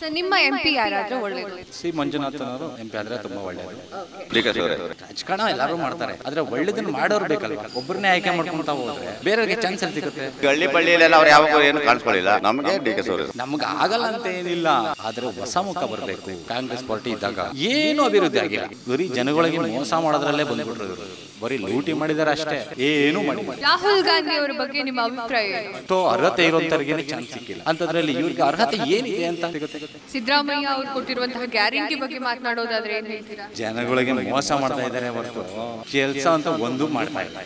Sir ನಿಮ್ಮ M P ಯಾರಾದ್ರೂ ಒಳ್ಳೇದು ಸಿ ಮಂಜುನಾಥನವರು ಎಂ ಪಿ ಆದ್ರೆ ತುಂಬಾ ಒಳ್ಳೆಯದು ಡಿಕೆಶಿ ಅವರೇ ರಾಜಕಾರಣ ಎಲ್ಲರೂ ಮಾಡ್ತಾರೆ ಆದ್ರೆ ಒಳ್ಳೇದನ್ನ ಮಾಡೋರು ಬೇಕಲ್ವಾ ಒಬ್ಬರನ್ನೇ ಆಯ್ಕೆ ಮಾಡ್ಕೊಂತ ಹೋದ್ರೆ ಬೇರೆಯವ್ರಿಗೆ ಚಾನ್ಸ್ ಎಲ್ಲಿ ಸಿಗುತ್ತೆ ಹಳ್ಳಿ ಪಳ್ಳಿಯಲ್ಲೆಲ್ಲ ಅವ್ರು ಯಾವಾಗ ಏನು ಕಾಣಿಸ್ಕೊಳ್ಳಿಲ್ಲ ನಮಗೆ ಡಿ ಕೆ ಅವರು ನಮ್ಗೆ ಆಗಲ್ಲ ಅಂತ ಏನಿಲ್ಲ ಆದ್ರೆ ಹೊಸ ಮುಖ ಬರಬೇಕು ಕಾಂಗ್ರೆಸ್ ಪಾರ್ಟಿ ಇದ್ದಾಗ ಏನು ಅಭಿವೃದ್ಧಿ ಆಗಿಲ್ಲ ಬರೀ ಜನಗಳಿಗೆ ಮೋಸ ಮಾಡೋದ್ರಲ್ಲೇ ಬಂದ್ಬಿಟ್ರು ಇವರು ಬರೀ ಲೂಟಿ ಮಾಡಿದಾರೆ ಅಷ್ಟೇ ಏನು ಮಾಡಿಲ್ಲ ರಾಹುಲ್ ಗಾಂಧಿ ಅವರ ಬಗ್ಗೆ ನಿಮ್ಮ ಅಭಿಪ್ರಾಯ ಏನು ಎಷ್ಟೋ ಅರ್ಹತೆ ಇರೋಂಥವ್ರಿಗೆ ಚಾನ್ಸ್ ಸಿಕ್ಕಿಲ್ಲ ಅಂತದ್ರಲ್ಲಿ ಇವ್ರಿಗೆ ಅರ್ಹತೆ ಏನಿದೆ ಅಂತ ಸಿಗುತ್ತೆ ಸಿದ್ದರಾಮಯ್ಯ ಅವರು ಕೊಟ್ಟಿರುವಂತಹ ಗ್ಯಾರಂಟಿ ಬಗ್ಗೆ ಮಾತನಾಡೋದಾದ್ರೆ ಏನ್ ಹೇಳ್ತೀರಾ ಜನಗಳಿಗೆ ಮೋಸ ಮಾಡ್ತಾ ಇದ್ದಾರೆ ಹೊರತು ಕೆಲಸ ಅಂತ ಒಂದು ಮಾಡ್ತಾ ಇಲ್ಲ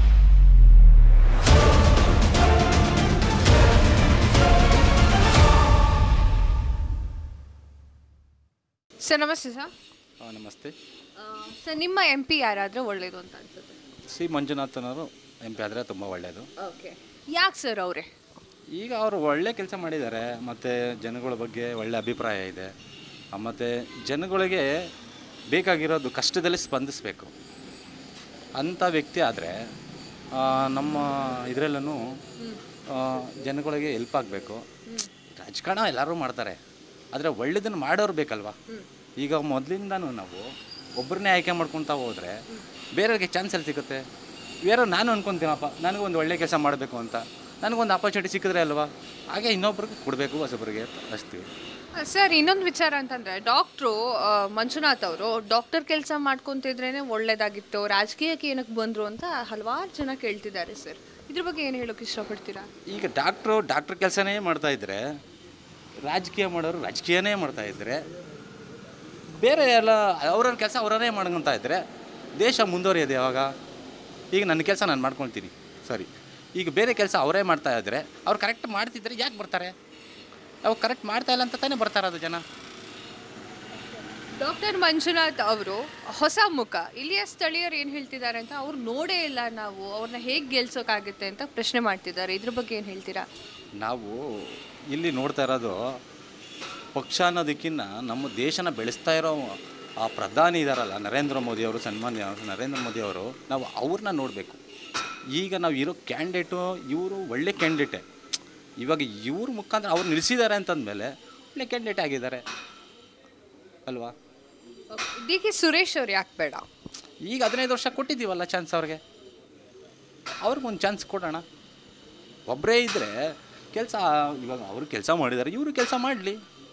ಸರ್ ನಮಸ್ತೆ ಸರ್ ಆ, ನಮಸ್ತೆ ಸರ್ ನಿಮ್ಮ ಎಂ ಪಿ ಯಾರಾದ್ರೂ ಒಳ್ಳೇದು ಅಂತ ಅನ್ಸುತ್ತೆ ಸಿ ಮಂಜುನಾಥನವರು ಎಂ ಪಿ ಆದರೆ ತುಂಬ ಒಳ್ಳೆಯದು ಓಕೆ ಯಾಕೆ ಸರ್ ಅವರೇ ಈಗ ಅವರು ಒಳ್ಳೆ ಕೆಲಸ ಮಾಡಿದ್ದಾರೆ ಮತ್ತು ಜನಗಳ ಬಗ್ಗೆ ಒಳ್ಳೆ ಅಭಿಪ್ರಾಯ ಇದೆ ಮತ್ತು ಜನಗಳಿಗೆ ಬೇಕಾಗಿರೋದು ಕಷ್ಟದಲ್ಲಿ ಸ್ಪಂದಿಸಬೇಕು ಅಂಥ ವ್ಯಕ್ತಿ ಆದರೆ ನಮ್ಮ ಇದರಲ್ಲೂ ಜನಗಳಿಗೆ ಹೆಲ್ಪ್ ಆಗಬೇಕು ರಾಜಕಾರಣ ಎಲ್ಲರೂ ಮಾಡ್ತಾರೆ ಆದರೆ ಒಳ್ಳೇದನ್ನು ಮಾಡೋರು ಬೇಕಲ್ವಾ ಈಗ ಮೊದಲಿಂದನೂ ನಾವು ಒಬ್ಬರನ್ನೇ ಆಯ್ಕೆ ಮಾಡ್ಕೊತಾ ಹೋದರೆ ಬೇರೆಯವ್ರಿಗೆ ಚಾನ್ಸ್ ಎಲ್ಲಿ ಸಿಗುತ್ತೆ ಬೇರೆ ನಾನು ಅನ್ಕೊತೀನಪ್ಪ ನನಗೊಂದು ಒಳ್ಳೆ ಕೆಲಸ ಮಾಡಬೇಕು ಅಂತ ನನಗೊಂದು ಆಪರ್ಚುನಿಟಿ ಸಿಕ್ಕಿದ್ರೆ ಅಲ್ವಾ ಹಾಗೆ ಇನ್ನೊಬ್ರಿಗೆ ಕೊಡಬೇಕು ಹೊಸಬ್ರಿಗೆ ಅಂತ ಅಷ್ಟೇ ಸರ್ ಇನ್ನೊಂದು ವಿಚಾರ ಅಂತಂದ್ರೆ ಡಾಕ್ಟ್ರು ಮಂಜುನಾಥ್ ಅವರು ಡಾಕ್ಟರ್ ಕೆಲಸ ಮಾಡ್ಕೊಂತಿದ್ರೇನೆ ಒಳ್ಳೇದಾಗಿತ್ತು ರಾಜಕೀಯಕ್ಕೆ ಏನಕ್ಕೆ ಬಂದ್ರು ಅಂತ ಹಲವಾರು ಜನ ಕೇಳ್ತಿದ್ದಾರೆ ಸರ್ ಇದ್ರ ಬಗ್ಗೆ ಏನು ಹೇಳೋಕೆ ಇಷ್ಟಪಡ್ತೀರಾ ಈಗ ಡಾಕ್ಟ್ರು ಡಾಕ್ಟ್ರ್ ಕೆಲಸನೇ ಮಾಡ್ತಾ ಇದ್ರೆ ರಾಜಕೀಯ ಮಾಡೋರು ರಾಜಕೀಯನೇ ಮಾಡ್ತಾ ಇದ್ರೆ ಬೇರೆ ಎಲ್ಲ ಅವ್ರವ್ರ ಕೆಲಸ ಅವರೇ ಮಾಡ್ಕೊತಾ ಇದ್ರೆ ದೇಶ ಮುಂದುವರಿಯೋದು ಯಾವಾಗ ಈಗ ನನ್ನ ಕೆಲಸ ನಾನು ಮಾಡ್ಕೊಳ್ತೀನಿ ಸರಿ ಈಗ ಬೇರೆ ಕೆಲಸ ಅವರೇ ಮಾಡ್ತಾ ಇದ್ರೆ ಅವ್ರು ಕರೆಕ್ಟ್ ಮಾಡ್ತಿದ್ರೆ ಯಾಕೆ ಬರ್ತಾರೆ ಅವ್ರು ಕರೆಕ್ಟ್ ಮಾಡ್ತಾ ಇಲ್ಲ ಅಂತ ತಾನೇ ಬರ್ತಾರದು ಜನ ಡಾಕ್ಟರ್ ಮಂಜುನಾಥ್ ಅವರು ಹೊಸ ಮುಖ ಇಲ್ಲಿಯ ಸ್ಥಳೀಯರು ಏನು ಹೇಳ್ತಿದ್ದಾರೆ ಅಂತ ಅವ್ರು ನೋಡೇ ಇಲ್ಲ ನಾವು ಅವ್ರನ್ನ ಹೇಗೆ ಗೆಲ್ಸೋಕ್ಕಾಗುತ್ತೆ ಅಂತ ಪ್ರಶ್ನೆ ಮಾಡ್ತಿದ್ದಾರೆ ಇದ್ರ ಬಗ್ಗೆ ಏನು ಹೇಳ್ತೀರಾ ನಾವು ಇಲ್ಲಿ ನೋಡ್ತಾ ಇರೋದು ಪಕ್ಷ ಅನ್ನೋದಕ್ಕಿಂತ ನಮ್ಮ ದೇಶನ ಬೆಳೆಸ್ತಾ ಇರೋ ಆ ಪ್ರಧಾನಿ ಇದಾರಲ್ಲ ನರೇಂದ್ರ ಮೋದಿ ಅವರು ಸನ್ಮಾನ್ಯ ನರೇಂದ್ರ ಮೋದಿ ಅವರು ನಾವು ಅವ್ರನ್ನ ನೋಡಬೇಕು ಈಗ ನಾವು ಇರೋ ಕ್ಯಾಂಡಿಡೇಟು ಇವರು ಒಳ್ಳೆ ಕ್ಯಾಂಡಿಡೇಟೇ ಇವಾಗ ಇವ್ರ ಮುಖಾಂತರ ಅವ್ರು ನಿಲ್ಲಿಸಿದ್ದಾರೆ ಅಂತಂದಮೇಲೆ ಒಳ್ಳೆ ಕ್ಯಾಂಡಿಡೇಟ್ ಆಗಿದ್ದಾರೆ ಅಲ್ವಾ ಡಿ ಕೆ ಸುರೇಶ್ ಅವ್ರು ಯಾಕೆ ಬೇಡ ಈಗ ಹದಿನೈದು ವರ್ಷ ಕೊಟ್ಟಿದ್ದೀವಲ್ಲ ಚಾನ್ಸ್ ಅವ್ರಿಗೆ ಅವ್ರಿಗೊಂದು ಚಾನ್ಸ್ ಕೊಡೋಣ ಒಬ್ಬರೇ ಇದ್ದರೆ ಕೆಲಸ ಇವಾಗ ಅವರು ಕೆಲಸ ಮಾಡಿದ್ದಾರೆ ಇವರು ಕೆಲಸ ಮಾಡಲಿ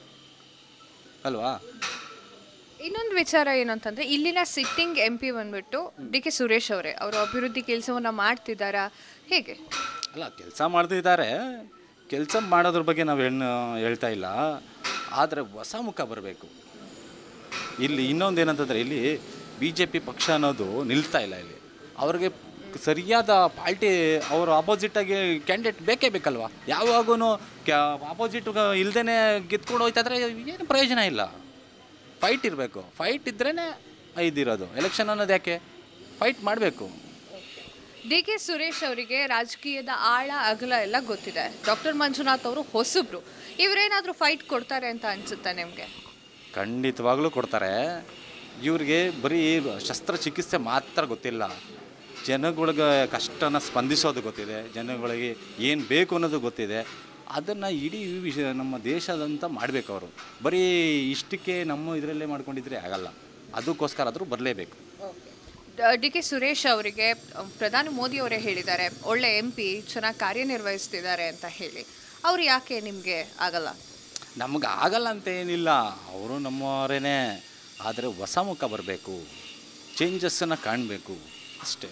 ಅಲ್ವಾ ಇನ್ನೊಂದು ವಿಚಾರ ಏನಂತಂದ್ರೆ ಇಲ್ಲಿನ ಸಿಟ್ಟಿಂಗ್ ಎಂ ಪಿ ಬಂದ್ಬಿಟ್ಟು ಡಿ ಕೆ ಸುರೇಶ್ ಅವರೇ ಅವರು ಅಭಿವೃದ್ಧಿ ಕೆಲಸವನ್ನ ಮಾಡ್ತಿದ್ದಾರಾ ಹೇಗೆ ಅಲ್ಲ ಕೆಲಸ ಮಾಡ್ತಿದ್ದಾರೆ ಕೆಲಸ ಮಾಡೋದ್ರ ಬಗ್ಗೆ ನಾವು ಏನು ಹೇಳ್ತಾ ಇಲ್ಲ ಆದರೆ ಹೊಸ ಮುಖ ಬರಬೇಕು ಇಲ್ಲಿ ಇನ್ನೊಂದು ಏನಂತಂದರೆ ಇಲ್ಲಿ ಬಿ ಜೆ ಪಿ ಪಕ್ಷ ಅನ್ನೋದು ನಿಲ್ತಾ ಇಲ್ಲ ಇಲ್ಲಿ ಅವ್ರಿಗೆ ಸರಿಯಾದ ಪಾರ್ಟಿ ಅವರು ಆಪೋಸಿಟಾಗಿ ಕ್ಯಾಂಡಿಡೇಟ್ ಬೇಕೇ ಬೇಕಲ್ವಾ ಯಾವಾಗೂ ಕ್ಯಾ ಆಪೋಸಿಟ್ ಇಲ್ದೇ ಗೆದ್ಕೊಂಡು ಹೋಯ್ತಾ ಇದ್ರೆ ಏನು ಪ್ರಯೋಜನ ಇಲ್ಲ ಫೈಟ್ ಇರಬೇಕು ಫೈಟ್ ಇದ್ರೇ ಇದಿರೋದು ಎಲೆಕ್ಷನ್ ಅನ್ನೋದು ಯಾಕೆ ಫೈಟ್ ಮಾಡಬೇಕು ಡಿ ಕೆ ಸುರೇಶ್ ಅವರಿಗೆ ರಾಜಕೀಯದ ಆಳ ಅಗಲ ಎಲ್ಲ ಗೊತ್ತಿದೆ ಡಾಕ್ಟರ್ ಮಂಜುನಾಥ್ ಅವರು ಹೊಸಬ್ರು ಇವರೇನಾದ್ರೂ ಫೈಟ್ ಕೊಡ್ತಾರೆ ಅಂತ ಅನ್ಸುತ್ತಾ ನಿಮಗೆ ಖಂಡಿತವಾಗ್ಲೂ ಕೊಡ್ತಾರೆ ಇವ್ರಿಗೆ ಬರೀ ಶಸ್ತ್ರಚಿಕಿತ್ಸೆ ಮಾತ್ರ ಗೊತ್ತಿಲ್ಲ ಜನಗಳಿಗೆ ಕಷ್ಟನ ಸ್ಪಂದಿಸೋದು ಗೊತ್ತಿದೆ ಜನಗಳಿಗೆ ಏನು ಬೇಕು ಅನ್ನೋದು ಗೊತ್ತಿದೆ ಅದನ್ನು ಇಡೀ ವಿಷಯ ನಮ್ಮ ದೇಶದಂತ ಮಾಡಬೇಕು ಅವರು ಬರೀ ಇಷ್ಟಕ್ಕೆ ನಮ್ಮ ಇದರಲ್ಲೇ ಮಾಡ್ಕೊಂಡಿದ್ರೆ ಆಗಲ್ಲ ಅದಕ್ಕೋಸ್ಕರ ಆದರೂ ಬರಲೇಬೇಕು ಡಿ ಕೆ ಸುರೇಶ್ ಅವರಿಗೆ ಪ್ರಧಾನಿ ಮೋದಿ ಅವರೇ ಹೇಳಿದ್ದಾರೆ ಒಳ್ಳೆ ಎಂ ಪಿ ಚೆನ್ನಾಗಿ ಕಾರ್ಯನಿರ್ವಹಿಸ್ತಿದ್ದಾರೆ ಅಂತ ಹೇಳಿ ಅವ್ರು ಯಾಕೆ ನಿಮಗೆ ಆಗಲ್ಲ ನಮ್ಗೆ ಆಗಲ್ಲ ಅಂತ ಏನಿಲ್ಲ ಅವರು ನಮ್ಮವರೇನೆ ಆದರೆ ಹೊಸ ಮುಖ ಬರಬೇಕು ಚೇಂಜಸ್ಸನ್ನು ಕಾಣಬೇಕು ಅಷ್ಟೇ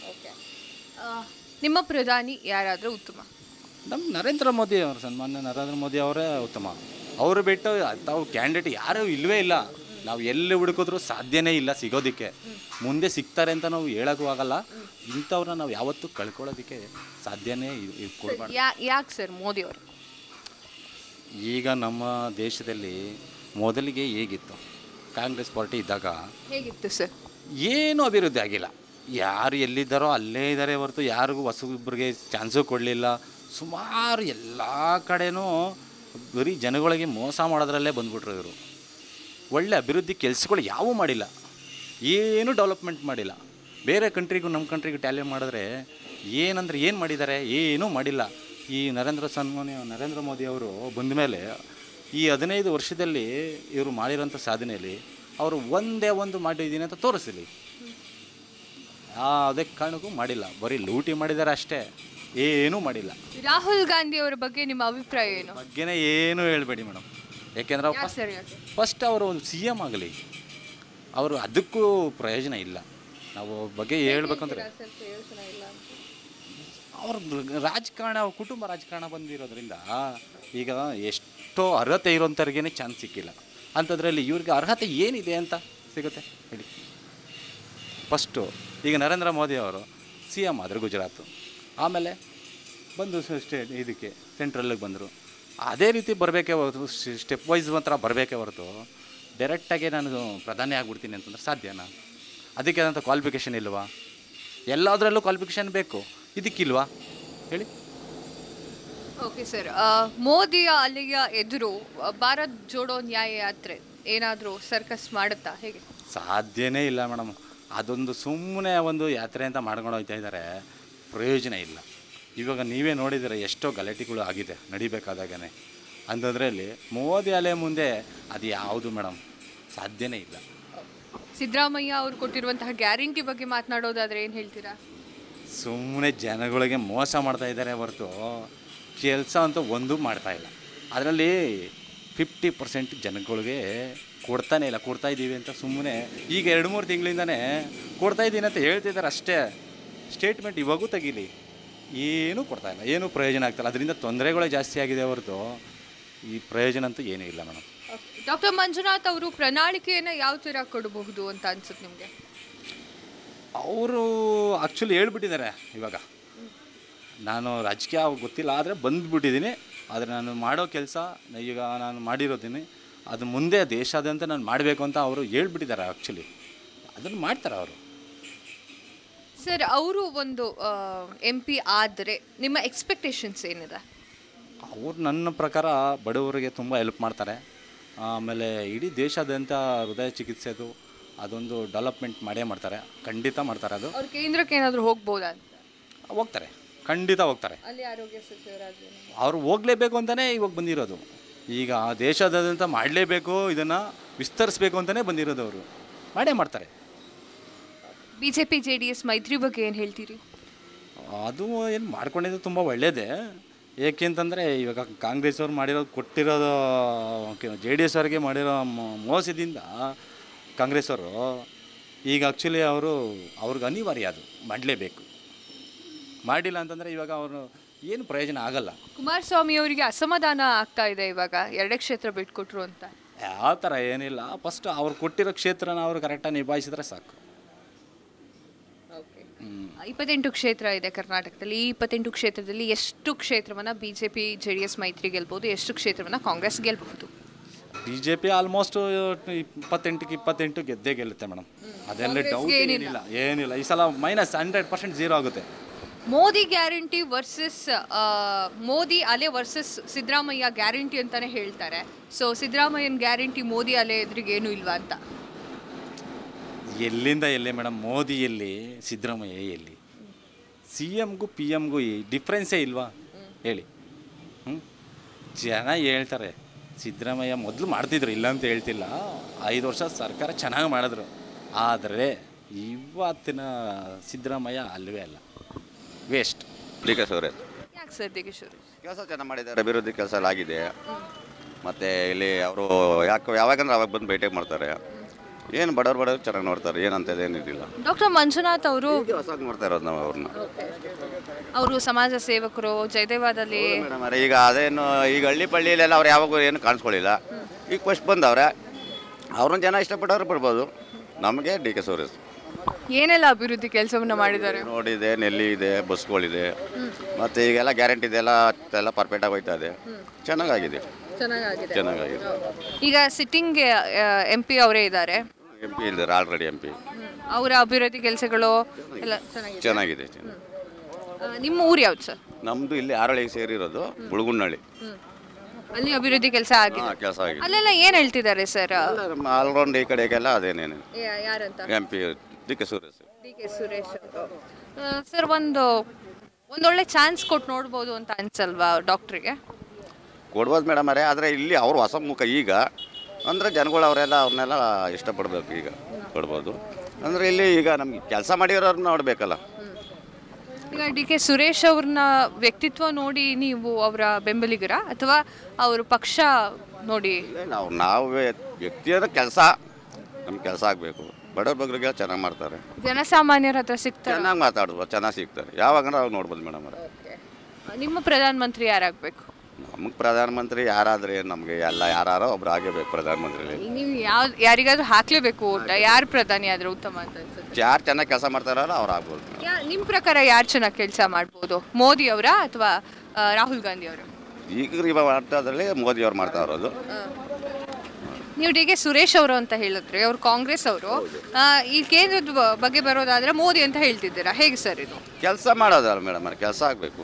ಆ, ನಿಮ್ಮ ಪ್ರಧಾನಿ ಯಾರಾದರೂ ಉತ್ತಮ ನಮ್ಮ ನರೇಂದ್ರ ಮೋದಿ ಅವರು ಸನ್ಮಾನ್ಯ ನರೇಂದ್ರ ಮೋದಿ ಅವರೇ ಉತ್ತಮ ಅವರು ಬಿಟ್ಟು ತಾವು ಕ್ಯಾಂಡಿಡೇಟ್ ಯಾರೂ ಇಲ್ಲವೇ ಇಲ್ಲ ನಾವು ಎಲ್ಲಿ ಹುಡುಕಿದ್ರು ಸಾಧ್ಯನೇ ಇಲ್ಲ ಸಿಗೋದಕ್ಕೆ ಮುಂದೆ ಸಿಗ್ತಾರೆ ಅಂತ ನಾವು ಹೇಳೋಕ್ಕೂ ಆಗಲ್ಲ ಇಂಥವ್ರನ್ನ ನಾವು ಯಾವತ್ತೂ ಕಳ್ಕೊಳ್ಳೋದಕ್ಕೆ ಸಾಧ್ಯನೇ ಇ- ಇದ್ ಕೊಡ್ಬಾರ್ದು ಯಾ ಯಾಕೆ ಸರ್ ಮೋದಿ ಅವರು ಈಗ ನಮ್ಮ ದೇಶದಲ್ಲಿ ಮೊದಲಿಗೆ ಹೇಗಿತ್ತು ಕಾಂಗ್ರೆಸ್ ಪಾರ್ಟಿ ಇದ್ದಾಗ ಹೇಗಿತ್ತು ಸರ್ ಏನೂ ಅಭಿವೃದ್ಧಿ ಆಗಿಲ್ಲ ಯಾರು ಎಲ್ಲಿದ್ದಾರೋ ಅಲ್ಲೇ ಇದ್ದಾರೆ ಹೊರತು ಯಾರಿಗೂ ಹೊಸಬ್ರಿಗೆ ಚಾನ್ಸು ಕೊಡಲಿಲ್ಲ ಸುಮಾರು ಎಲ್ಲ ಕಡೆನೂ ಬರೀ ಜನಗಳಿಗೆ ಮೋಸ ಮಾಡೋದ್ರಲ್ಲೇ ಬಂದ್ಬಿಟ್ರು ಇವರು ಒಳ್ಳೆ ಅಭಿವೃದ್ಧಿ ಕೆಲಸಗಳು ಯಾವೂ ಮಾಡಿಲ್ಲ ಏನೂ ಡೆವಲಪ್ಮೆಂಟ್ ಮಾಡಿಲ್ಲ ಬೇರೆ ಕಂಟ್ರಿಗೂ ನಮ್ಮ ಕಂಟ್ರಿಗೂ ಟ್ಯಾಲಿ ಮಾಡಿದ್ರೆ ಏನಂದ್ರೆ ಏನು ಮಾಡಿದ್ದಾರೆ ಏನೂ ಮಾಡಿಲ್ಲ ಈ ನರೇಂದ್ರ ಸನ್ಮಾನ್ಯ ನರೇಂದ್ರ ಮೋದಿ ಅವರು ಬಂದ ಮೇಲೆ ಈ ಹದಿನೈದು ವರ್ಷದಲ್ಲಿ ಇವರು ಮಾಡಿರೋಂಥ ಸಾಧನೆಯಲ್ಲಿ ಅವರು ಒಂದೇ ಒಂದು ಮಾಡಿದ್ದೀನಿ ಅಂತ ತೋರಿಸಲಿ ಅದಕ್ಕೆ ಕಾರಣಕ್ಕೂ ಮಾಡಿಲ್ಲ ಬರೀ ಲೂಟಿ ಮಾಡಿದ್ದಾರೆ ಅಷ್ಟೇ ಏನೂ ಮಾಡಿಲ್ಲ ರಾಹುಲ್ ಗಾಂಧಿ ಅವರ ಬಗ್ಗೆ ನಿಮ್ಮ ಅಭಿಪ್ರಾಯ ಏನು ಬಗ್ಗೆನೇ ಏನೂ ಹೇಳಬೇಡಿ ಮೇಡಮ್ ಯಾಕೆಂದ್ರೆ ಯಾಕೆ ಸರ್ ಯಾಕೆ ಫಸ್ಟ್ ಅವರು ಒಂದು ಸಿ ಎಮ್ ಆಗಲಿ ಅವರು ಅದಕ್ಕೂ ಪ್ರಯೋಜನ ಇಲ್ಲ ನಾವು ಅವ್ರ ಬಗ್ಗೆ ಹೇಳ್ಬೇಕಂದ್ರೆ ಅವ್ರ ರಾಜಕಾರಣ ಅವ್ರ ಕುಟುಂಬ ರಾಜಕಾರಣ ಬಂದಿರೋದ್ರಿಂದ ಈಗ ಎಷ್ಟೋ ಅರ್ಹತೆ ಇರೋಂಥವ್ರಿಗೇನೆ ಚಾನ್ಸ್ ಸಿಕ್ಕಿಲ್ಲ ಅಂಥದ್ರಲ್ಲಿ ಇವ್ರಿಗೆ ಅರ್ಹತೆ ಏನಿದೆ ಅಂತ ಸಿಗುತ್ತೆ ಹೇಳಿ ಫಸ್ಟು ಈಗ ನರೇಂದ್ರ ಮೋದಿ ಅವರು ಸಿ ಎಮ್ ಆದರು ಗುಜರಾತು ಆಮೇಲೆ ಬಂದು ಸ್ಟೇಟ್ ಇದಕ್ಕೆ ಸೆಂಟ್ರಲ್ಲಿಗೆ ಬಂದರು ಅದೇ ರೀತಿ ಬರಬೇಕೇ ಹೊರತು ಸ್ಟೆಪ್ ವೈಸ್ ಮಾತ್ರ ಬರಬೇಕೇ ಹೊರತು ಡೈರೆಕ್ಟಾಗಿ ನಾನು ಪ್ರಧಾನಿ ಆಗ್ಬಿಡ್ತೀನಿ ಅಂತಂದ್ರೆ ಸಾಧ್ಯನಾ ಅದಕ್ಕೆ ಆದಂಥ ಕ್ವಾಲಿಫಿಕೇಷನ್ ಇಲ್ವಾ ಎಲ್ಲದರಲ್ಲೂ ಕ್ವಾಲಿಫಿಕೇಷನ್ ಬೇಕು ಇದಕ್ಕಿಲ್ವಾ ಹೇಳಿ ಓಕೆ ಸರ್ ಮೋದಿಯ ಅಲ್ಲಿಯ ಎದುರು ಆ, ಭಾರತ್ ಜೋಡೋ ನ್ಯಾಯ ಯಾತ್ರೆ ಏನಾದರೂ ಸರ್ಕಸ್ ಮಾಡುತ್ತಾ ಹೇಗೆ ಸಾಧ್ಯನೇ ಇಲ್ಲ ಮೇಡಮ್ ಅದೊಂದು ಸುಮ್ಮನೆ ಒಂದು ಯಾತ್ರೆ ಅಂತ ಮಾಡ್ಕೊಂಡು ಹೋಗ್ತಾ ಇದ್ದಾರೆ ಪ್ರಯೋಜನ ಇಲ್ಲ ಇವಾಗ ನೀವೇ ನೋಡಿದರೆ ಎಷ್ಟೋ ಗಲಾಟೆಗಳು ಆಗಿದೆ ನಡಿಬೇಕಾದಾಗನೇ ಅಂಥದ್ರಲ್ಲಿ ಮೋದಿ ಅಲೆ ಮುಂದೆ ಅದು ಯಾವುದು ಮೇಡಮ್ ಸಾಧ್ಯನೇ ಇಲ್ಲ ಸಿದ್ದರಾಮಯ್ಯ ಅವರು ಕೊಟ್ಟಿರುವಂತಹ ಗ್ಯಾರಂಟಿ ಬಗ್ಗೆ ಮಾತನಾಡೋದಾದ್ರೆ ಏನು ಹೇಳ್ತೀರಾ ಸುಮ್ಮನೆ ಜನಗಳಿಗೆ ಮೋಸ ಮಾಡ್ತಾ ಇದ್ದಾರೆ ಹೊರತು ಕೆಲಸ ಅಂತೂ ಒಂದೂ ಮಾಡ್ತಾ ಇಲ್ಲ ಅದರಲ್ಲಿ ಫಿಫ್ಟಿ ಪರ್ಸೆಂಟ್ ಜನಗಳಿಗೆ ಕೊಡ್ತಾನೆ ಇಲ್ಲ ಕೊಡ್ತಾ ಇದ್ದೀವಿ ಅಂತ ಸುಮ್ಮನೆ ಈಗ ಎರಡು ಮೂರು ತಿಂಗಳಿಂದನೇ ಕೊಡ್ತಾ ಇದ್ದೀನಿ ಅಂತ ಹೇಳ್ತಿದ್ದಾರೆ ಅಷ್ಟೇ ಸ್ಟೇಟ್ಮೆಂಟ್ ಇವಾಗೂ ತೆಗೀಲಿ ಏನೂ ಕೊಡ್ತಾ ಇಲ್ಲ ಏನೂ ಪ್ರಯೋಜನ ಆಗ್ತಾಯಿಲ್ಲ ಅದರಿಂದ ತೊಂದರೆಗಳೇ ಜಾಸ್ತಿ ಆಗಿದೆ ಹೊರತು ಈ ಪ್ರಯೋಜನ ಅಂತೂ ಏನೂ ಇಲ್ಲ ಮೇಡಮ್ ಡಾಕ್ಟರ್ ಮಂಜುನಾಥ್ ಅವರು ಪ್ರಣಾಳಿಕೆಯನ್ನು ಯಾವ ಥರ ಕೊಡಬಹುದು ಅಂತ ಅನ್ಸುತ್ತೆ ನಿಮಗೆ ಅವರು ಆ್ಯಕ್ಚುಲಿ ಹೇಳ್ಬಿಟ್ಟಿದ್ದಾರೆ ಇವಾಗ ನಾನು ರಾಜಕೀಯ ಗೊತ್ತಿಲ್ಲ ಆದರೆ ಬಂದುಬಿಟ್ಟಿದ್ದೀನಿ ಆದರೆ ನಾನು ಮಾಡೋ ಕೆಲಸ ಈಗ ನಾನು ಮಾಡಿರೋದೀನಿ ಅದು ಮುಂದೆ ದೇಶಾದ್ಯಂತ ನಾನು ಮಾಡಬೇಕು ಅಂತ ಅವರು ಹೇಳ್ಬಿಟ್ಟಿದ್ದಾರೆ ಆ್ಯಕ್ಚುಲಿ ಅದನ್ನು ಮಾಡ್ತಾರೆ ಅವರು ಸರ್ ಅವರು ಒಂದು ಎಂ ಪಿ ಆದರೆ ನಿಮ್ಮ ಎಕ್ಸ್ಪೆಕ್ಟೇಷನ್ಸ್ ಏನಿದೆ ಅವ್ರು ನನ್ನ ಪ್ರಕಾರ ಬಡವರಿಗೆ ತುಂಬ ಹೆಲ್ಪ್ ಮಾಡ್ತಾರೆ ಆಮೇಲೆ ಇಡೀ ದೇಶಾದ್ಯಂತ ಹೃದಯ ಚಿಕಿತ್ಸೆದು ಅದೊಂದು ಡೆವಲಪ್ಮೆಂಟ್ ಮಾಡೇ ಮಾಡ್ತಾರೆ ಖಂಡಿತ ಮಾಡ್ತಾರೆ ಅದು ಅವ್ರು ಕೇಂದ್ರಕ್ಕೆ ಏನಾದರೂ ಹೋಗ್ಬೋದಾ ಅಂತ ಹೋಗ್ತಾರೆ ಖಂಡಿತ ಹೋಗ್ತಾರೆ ಅಲ್ಲಿ ಆರೋಗ್ಯ ಸಚಿವರಾಗಿ ಅವ್ರು ಹೋಗಲೇಬೇಕು ಅಂತಲೇ ಇವಾಗ ಬಂದಿರೋದು ಈಗ ದೇಶಾದ್ಯಂತ ಮಾಡಲೇಬೇಕು ಇದನ್ನು ವಿಸ್ತರಿಸ್ಬೇಕು ಅಂತಲೇ ಬಂದಿರೋದು ಅವರು ಮಾಡೇ ಮಾಡ್ತಾರೆ B J P J D S ಮೈತ್ರಿ ಬಗ್ಗೆ ಏನು ಹೇಳ್ತೀರಿ ಅದು ಏನು ಮಾಡ್ಕೊಂಡಿದ್ದು ತುಂಬ ಒಳ್ಳೆಯದೇ ಏಕೆಂತಂದರೆ ಇವಾಗ ಕಾಂಗ್ರೆಸ್ ಅವ್ರು ಮಾಡಿರೋದು ಕೊಟ್ಟಿರೋದು ಜೆ ಡಿ ಎಸ್ ಅವ್ರಿಗೆ ಮಾಡಿರೋ ಮೊ- ಮೋಸದಿಂದ ಕಾಂಗ್ರೆಸ್ ಅವರು ಈಗ ಆ್ಯಕ್ಚುಲಿ ಅವರು ಅವ್ರಿಗೆ ಅನಿವಾರ್ಯ ಅದು ಮಾಡಲೇಬೇಕು ಮಾಡಿಲ್ಲ ಅಂತಂದರೆ ಇವಾಗ ಅವರು ಏನು ಪ್ರಯೋಜನ ಆಗಲ್ಲ ಕುಮಾರಸ್ವಾಮಿ ಅವರಿಗೆ ಅಸಮಾಧಾನ ಆಗ್ತಾ ಇದೆ ಇವಾಗ ಎರಡೇ ಕ್ಷೇತ್ರ ಬಿಟ್ಕೊಟ್ರು ಅಂತ ಯಾವ ಥರ ಏನಿಲ್ಲ ಫಸ್ಟ್ ಅವ್ರು ಕೊಟ್ಟಿರೋ ಕ್ಷೇತ್ರನ ಅವರು ಕರೆಕ್ಟಾಗಿ ನಿಭಾಯಿಸಿದ್ರೆ ಸಾಕು ಹ್ಮ್. ಇಪ್ಪತ್ತೆಂಟು ಕ್ಷೇತ್ರ ಇದೆ ಕರ್ನಾಟಕದಲ್ಲಿ ಈ ಇಪ್ಪತ್ತೆಂಟು ಕ್ಷೇತ್ರದಲ್ಲಿ ಎಷ್ಟು ಕ್ಷೇತ್ರವನ್ನ B J P J D S ಮೈತ್ರಿ ಗೆಲ್ಬಹುದು ಎಷ್ಟು ಕ್ಷೇತ್ರವನ್ನ ಕಾಂಗ್ರೆಸ್ ಗೆಲ್ಬಹುದು ಬಿ ಜೆ ಪಿ ಆಲ್ಮೋಸ್ಟ್ ಇಪ್ಪತ್ತೆಂಟಕ್ಕೆ ಇಪ್ಪತ್ತೆಂಟು ಗೆದ್ದೇ ಗೆಲ್ಲುತ್ತೆ ಮೇಡಮ್ ಅದೆಲ್ಲ ಡೌಟ್ ಏನಿಲ್ಲ ಏನಿಲ್ಲ ಈ ಸಲ ಮೈನಸ್ ಹಂಡ್ರೆಡ್ ಪರ್ಸೆಂಟ್ ಝೀರೋ ಆಗುತ್ತೆ ಮೋದಿ ಗ್ಯಾರಂಟಿ ವರ್ಸಸ್ ಮೋದಿ ಅಲೆ ವರ್ಸಸ್ ಸಿದ್ದರಾಮಯ್ಯ ಗ್ಯಾರಂಟಿ ಅಂತಾನೆ ಹೇಳ್ತಾರೆ ಸೊ ಸಿದ್ದರಾಮಯ್ಯನ ಗ್ಯಾರಂಟಿ ಮೋದಿ ಅಲೆ ಎದುರಿಗೆ ಏನು ಇಲ್ವಾ ಅಂತ ಎಲ್ಲಿಂದ ಎಲ್ಲಿ ಮೇಡಮ್ ಮೋದಿ ಎಲ್ಲಿ ಸಿದ್ದರಾಮಯ್ಯ ಎಲ್ಲಿ ಸಿ ಎಮ್ಗೂ ಪಿ ಎಮ್ಗೂ ಈ ಡಿಫ್ರೆನ್ಸೇ ಇಲ್ವಾ ಹೇಳಿ ಹ್ಞೂ ಜನ ಹೇಳ್ತಾರೆ ಸಿದ್ದರಾಮಯ್ಯ ಮೊದಲು ಮಾಡ್ತಿದ್ರು ಇಲ್ಲ ಅಂತ ಹೇಳ್ತಿಲ್ಲ ಐದು ವರ್ಷ ಸರ್ಕಾರ ಚೆನ್ನಾಗಿ ಮಾಡಿದ್ರು ಆದರೆ ಇವತ್ತಿನ ಸಿದ್ದರಾಮಯ್ಯ ಅಲ್ಲವೇ ಅಲ್ಲ ವೇಸ್ಟ್ ಡಿ ಕೆ ಸುರೇಶ್ ಯಾಕೆ ಸರ್ ದಿಗೇಶ್ವರಿ ಕೆಲಸ ಚೆನ್ನಾಗಿ ಮಾಡಿದ್ದಾರೆ ಅಭಿವೃದ್ಧಿ ಕೆಲಸ ಎಲ್ಲ ಆಗಿದೆ ಮತ್ತು ಇಲ್ಲಿ ಅವರು ಯಾಕೆ ಯಾವಾಗಂದ್ರೆ ಅವಾಗ ಬಂದು ಭೇಟಿ ಮಾಡ್ತಾರೆ ಏನು ಬಡವ್ರು ಬಡವ್ರು ಚೆನ್ನಾಗಿ ನೋಡ್ತಾರೆ ಏನಂತದ್ದು ಏನಿರಲಿಲ್ಲ ಡಾಕ್ಟರ್ ಮಂಜುನಾಥ್ ಅವರು ಈಗ ಹೊಸಾಗಿ ನೋಡ್ತಾ ಇರೋದು ನಾವು ಅವ್ರನ್ನ ಅವರು ಸಮಾಜ ಸೇವಕರು ಜಯದೇವಾದಲ್ಲಿ ಮೇಡಮ್ ಅವರೇ ಈಗ ಅದೇನು ಈಗ ಹಳ್ಳಿ ಪಳ್ಳಿಯಲ್ಲೆಲ್ಲ ಅವ್ರು ಯಾವಾಗೂ ಏನು ಕಾಣಿಸ್ಕೊಳ್ಳಿಲ್ಲ ಈಗ ಫಸ್ಟ್ ಬಂದವ್ರೆ ಅವ್ರನ್ನ ಜನ ಇಷ್ಟಪಟ್ಟವ್ರು ಬಿಡ್ಬೋದು ನಮಗೆ ಡಿ ಕೆ ಸುರೇಶ್ ಏನೆಲ್ಲ ಅಭಿವೃದ್ಧಿ ಕೆಲಸವನ್ನ ಮಾಡಿದ್ದಾರೆ ನೋಡಿದೆ ನೆಲ್ಲಿ ಇದೆ ಬಸ್ಗಳಿದೆ ಮತ್ತು ಈಗೆಲ್ಲ ಗ್ಯಾರಂಟಿ ಇದೆ ಎಲ್ಲ ಎಲ್ಲ ಪರ್ಫೆಕ್ಟಾಗಿ ಹೋಯ್ತಾ ಇದೆ ಚೆನ್ನಾಗಾಗಿದೆ ಚೆನ್ನಾಗಿದೆ ಚೆನ್ನಾಗಾಗಿದೆ ಈಗ ಸಿಟ್ಟಿಂಗ್ ಎಂ ಪಿ ಅವರೇ ಇದ್ದಾರೆ ಎಂ ಪಿ ಇದ್ದಾರೆ ಆಲ್ರೆಡಿ ಎಂ ಪಿ ಅವರ ಅಭಿವೃದ್ಧಿ ಕೆಲಸಗಳು ಎಲ್ಲ ಚೆನ್ನಾಗಿದೆ ಚೆನ್ನಾಗಿದೆ ಆ, ನಿಮ್ಮ ಊರು ಯಾವ್ದು ಸರ್ ನಮ್ಮದು ಇಲ್ಲಿ ಆರಳಿಗೆ ಸೇರಿರೋದು ಬುಳುಗುನ್ನಳ್ಳಿ ಅಲ್ಲಿ ಅಭಿವೃದ್ಧಿ ಕೆಲಸ ಆಗಿದೆ ಹಾಂ ಕೆಲಸ ಆಗಿದೆ ಅಲ್ಲೆಲ್ಲ ಏನು ಹೇಳ್ತಿದ್ದಾರೆ ಸರ್ ಎಲ್ಲ ನಮ್ಮ ಆಲ್ರೌಂಡ್ ಈ ಕಡೆಗೆಲ್ಲ ಅದೇನೇನು ಯಾರಂತ M P D K Suresh D K Suresh sir ಒಂದು ಒಂದೊಳ್ಳೆ ಚಾನ್ಸ್ ಕೊಟ್ಟು ನೋಡ್ಬೋದು ಅಂತ ಅನ್ಸಲ್ವಾ ಡಾಕ್ಟ್ರಿಗೆ ಕೊಡ್ಬೋದು ಮೇಡಮ್ ಅವರೇ ಆದರೆ ಇಲ್ಲಿ ಅವ್ರು ಹೊಸ ಮುಖ ಈಗ ಅಂದರೆ ಜನಗಳು ಅವರೆಲ್ಲ ಅವ್ರನ್ನೆಲ್ಲ ಇಷ್ಟಪಡಬೇಕು ಈಗ ಕೊಡ್ಬೋದು ಅಂದರೆ ಇಲ್ಲಿ ಈಗ ನಮ್ಗೆ ಕೆಲಸ ಮಾಡಿರೋರು ನೋಡಬೇಕಲ್ಲ ಈಗ ಡಿ ಕೆ ಸುರೇಶ್ ಅವ್ರನ್ನ ವ್ಯಕ್ತಿತ್ವ ನೋಡಿ ನೀವು ಅವರ ಬೆಂಬಲಿಗರ ಅಥವಾ ಅವ್ರ ಪಕ್ಷ ನೋಡಿ ನಾವು ನಾವು ವ್ಯಕ್ತಿಯದ ಕೆಲಸ ನಮ್ಗೆ ಕೆಲಸ ಆಗಬೇಕು ಬಡವ್ರ ಬಗ್ಗರಿಗೆ ಚೆನ್ನಾಗಿ ಮಾಡ್ತಾರೆ ಜನಸಾಮಾನ್ಯರ ಹತ್ರ ಸಿಗ್ತಾರೆ ಚೆನ್ನಾಗಿ ಮಾತಾಡ್ಬೋದು ಚೆನ್ನಾಗಿ ಸಿಗ್ತಾರೆ ಯಾವಾಗ ನಾವು ನೋಡ್ಬೋದು ಮೇಡಮ್ ಅವರೇ ನಿಮ್ಮ ಪ್ರಧಾನಮಂತ್ರಿ ಯಾರಾಗಬೇಕು ನಮಗೆ ಪ್ರಧಾನಮಂತ್ರಿ ಯಾರಾದ್ರೆ ನಮಗೆ ಎಲ್ಲ ಯಾರೋ ಒಬ್ರು ಆಗೇಬೇಕು ಪ್ರಧಾನಮಂತ್ರಿ ನೀವು ಯಾವ ಯಾರಿಗಾದ್ರೂ ಹಾಕ್ಲೇಬೇಕು ಊಟ ಯಾರು ಪ್ರಧಾನಿ ಆದ್ರೆ ಉತ್ತಮ ಅಂತ ಅನ್ಸುತ್ತೆ ಯಾರು ಚೆನ್ನಾಗಿ ಕೆಲಸ ಮಾಡ್ತಾರಲ್ಲ ಅವ್ರು ಆಗ್ಬೋದು ಯಾ- ನಿಮ್ ಪ್ರಕಾರ ಯಾರು ಚೆನ್ನಾಗಿ ಕೆಲಸ ಮಾಡ್ಬೋದು ಮೋದಿ ಅವರ ಅಥವಾ ರಾಹುಲ್ ಗಾಂಧಿ ಅವರ ಈಗ ಇವಾಗ ಮಾಡ್ತಾದ್ರಲ್ಲಿ ಮೋದಿ ಅವ್ರು ಮಾಡ್ತಾ ಇರೋದು ನೀವು ಡಿ ಕೆ ಸುರೇಶ್ ಅವರು ಅಂತ ಹೇಳಿದ್ರಿ ಅವ್ರು ಕಾಂಗ್ರೆಸ್ ಅವರು ಈ ಕೇಂದ್ರದ ಬ- ಬಗ್ಗೆ ಬರೋದಾದ್ರೆ ಮೋದಿ ಅಂತ ಹೇಳ್ತಿದ್ದೀರಾ ಹೇಗೆ ಸರ್ ಇದು ಕೆಲಸ ಮಾಡೋದಲ್ಲ ಮೇಡಮ್ ಅವ್ರೆ ಕೆಲಸ ಆಗಬೇಕು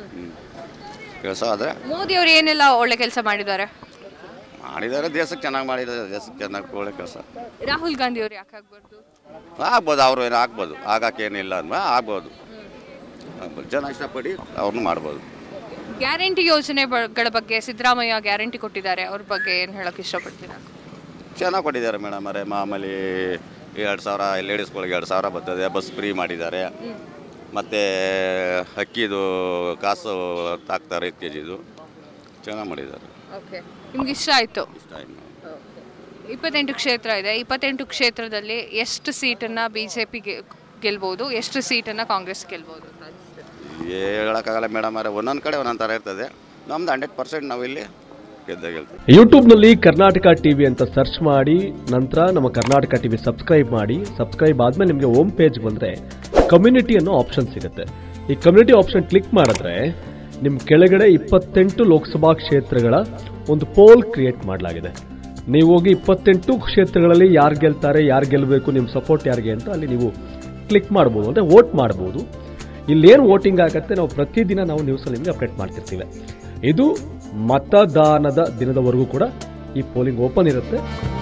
ಕೆಲಸ ಆದರೆ ಮೋದಿ ಅವರು ಏನೆಲ್ಲ ಒಳ್ಳೆ ಕೆಲಸ ಮಾಡಿದ್ದಾರೆ ಮಾಡಿದ್ದಾರೆ ದೇಶಕ್ಕೆ ಚೆನ್ನಾಗಿ ಮಾಡಿದ್ದಾರೆ ದೇಶಕ್ಕೆ ಚೆನ್ನಾಗಿ ಒಳ್ಳೆ ಕೆಲಸ ರಾಹುಲ್ ಗಾಂಧಿ ಅವರು ಯಾಕೆ ಆಗ್ಬಾರ್ದು ಆಗ್ಬೋದು ಅವರು ಏನು ಆಗ್ಬೋದು ಆಗಕ್ಕೇನಿಲ್ಲ ಅಂದ್ಮ ಆಗ್ಬೋದು ಆಗ್ಬೋದು. ಜನ ಇಷ್ಟಪಡಿ ಅವ್ರನ್ನೂ ಮಾಡ್ಬೋದು ಗ್ಯಾರಂಟಿ ಯೋಜನೆಗಳ ಬಗ್ಗೆ ಸಿದ್ದರಾಮಯ್ಯ ಗ್ಯಾರಂಟಿ ಕೊಟ್ಟಿದ್ದಾರೆ ಅವ್ರ ಬಗ್ಗೆ ಏನು ಹೇಳೋಕೆ ಇಷ್ಟಪಡ್ತೀರಾ ಚೆನ್ನಾಗಿ ಕೊಟ್ಟಿದ್ದಾರೆ ಮೇಡಮ್ ಅವರೇ ಮಾಮೂಲಿ ಎರಡು ಸಾವಿರ ಲೇಡೀಸ್ಗಳಿಗೆ ಎರಡು ಸಾವಿರ ಬರ್ತದೆ ಬಸ್ ಫ್ರೀ ಮಾಡಿದ್ದಾರೆ ಮತ್ತು ಅಕ್ಕಿದು ಕಾಸು ಹಾಕ್ತಾರೆ ಐದು ಕೆ ಜಿದು ಚೆನ್ನಾಗಿ ಮಾಡಿದ್ದಾರೆ ಓಕೆ ನಿಮ್ಗೆ ಇಷ್ಟ ಆಯಿತು ಇಷ್ಟ ಆಯ್ತು ಇಪ್ಪತ್ತೆಂಟು ಕ್ಷೇತ್ರ ಇದೆ ಇಪ್ಪತ್ತೆಂಟು ಕ್ಷೇತ್ರದಲ್ಲಿ ಎಷ್ಟು ಸೀಟನ್ನು ಬಿ ಜೆ ಪಿ ಗೆಲ್ಬೋದು ಎಷ್ಟು ಸೀಟನ್ನು ಕಾಂಗ್ರೆಸ್ ಗೆಲ್ಬೋದು ಅಂತ ಅನ್ಸುತ್ತೆ? ಹೇಳೋಕ್ಕಾಗಲ್ಲ ಮೇಡಮ್ ಅವರೇ ಒಂದೊಂದು ಕಡೆ ಒಂದೊಂದು ಥರ ಇರ್ತದೆ ನಮ್ದು ಹಂಡ್ರೆಡ್ ಪರ್ಸೆಂಟ್ ನಾವಿಲ್ಲಿ ಗೆದ್ದ ಗೆಲ್ತೀವಿ ಯೂಟ್ಯೂಬ್ನಲ್ಲಿ ಕರ್ನಾಟಕ ಟಿವಿ ಅಂತ ಸರ್ಚ್ ಮಾಡಿ ನಂತರ ನಮ್ಮ ಕರ್ನಾಟಕ ಟಿವಿ ಸಬ್ಸ್ಕ್ರೈಬ್ ಮಾಡಿ ಸಬ್ಸ್ಕ್ರೈಬ್ ಆದಮೇಲೆ ನಿಮಗೆ ಹೋಮ್ ಪೇಜ್ ಬಂದರೆ ಕಮ್ಯುನಿಟಿ ಅನ್ನೋ ಆಪ್ಷನ್ ಸಿಗುತ್ತೆ ಈ ಕಮ್ಯುನಿಟಿ ಆಪ್ಷನ್ ಕ್ಲಿಕ್ ಮಾಡಿದ್ರೆ ನಿಮ್ಮ ಕೆಳಗಡೆ ಇಪ್ಪತ್ತೆಂಟು ಲೋಕಸಭಾ ಕ್ಷೇತ್ರಗಳ ಒಂದು ಪೋಲ್ ಕ್ರಿಯೇಟ್ ಮಾಡಲಾಗಿದೆ ನೀವು ಹೋಗಿ ಇಪ್ಪತ್ತೆಂಟು ಕ್ಷೇತ್ರಗಳಲ್ಲಿ ಯಾರು ಗೆಲ್ತಾರೆ ಯಾರು ಗೆಲ್ಲಬೇಕು ನಿಮ್ಮ ಸಪೋರ್ಟ್ ಯಾರಿಗೆ ಅಂತ ಅಲ್ಲಿ ನೀವು ಕ್ಲಿಕ್ ಮಾಡ್ಬೋದು ಅಂದರೆ ವೋಟ್ ಮಾಡ್ಬೋದು ಇಲ್ಲೇನು ವೋಟಿಂಗ್ ಆಗುತ್ತೆ ನಾವು ಪ್ರತಿದಿನ ನಾವು ನ್ಯೂಸಲ್ಲಿ ನಿಮಗೆ ಅಪ್ಡೇಟ್ ಮಾಡ್ತಿರ್ತೀವಿ ಇದು ಮತದಾನದ ದಿನದವರೆಗೂ ಕೂಡ ಈ ಪೋಲಿಂಗ್ ಓಪನ್ ಇರುತ್ತೆ